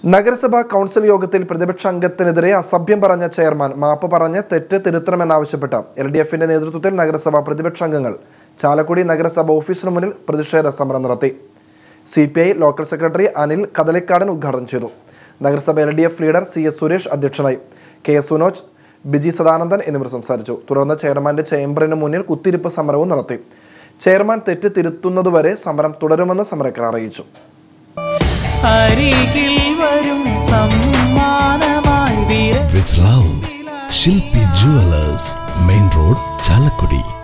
നഗരസഭാ കൗൺസിൽ യോഗത്തിൽ പ്രതിപക്ഷ അംഗത്തിനെതിരെ അസഭ്യം പറഞ്ഞ ചെയർമാൻ മാപ്പ് പറഞ്ഞ് തെറ്റ് തിരുത്തണമെന്നാവശ്യപ്പെട്ട് എൽ ഡി എഫിന്റെ നേതൃത്വത്തിൽ നഗരസഭാ പ്രതിപക്ഷ അംഗങ്ങൾ ചാലക്കുടി നഗരസഭ ഓഫീസിന് മുന്നിൽ പ്രതിഷേധ സമരം നടത്തി C P I local secretary Anil Kadalikkadan ഉദ്ഘാടനം ചെയ്തു നഗരസഭ L D F leader C S Suresh അധ്യക്ഷനായി കെ എസ് സുനോജ് ബിജി സദാനന്ദൻ എന്നിവർ സംസാരിച്ചു തുടർന്ന് ചെയർമാന്റെ ചേംബറിന് മുന്നിൽ കുത്തിരിപ്പ് സമരവും നടത്തി ചെയർമാൻ തെറ്റ് തിരുത്തുന്നതുവരെ സമരം തുടരുമെന്ന് സമരക്കാർ അറിയിച്ചു അരികിൽ വരും സമ്മാനമായി വിര with love. Shilpi Jewelers, Main Road, Chalakudi.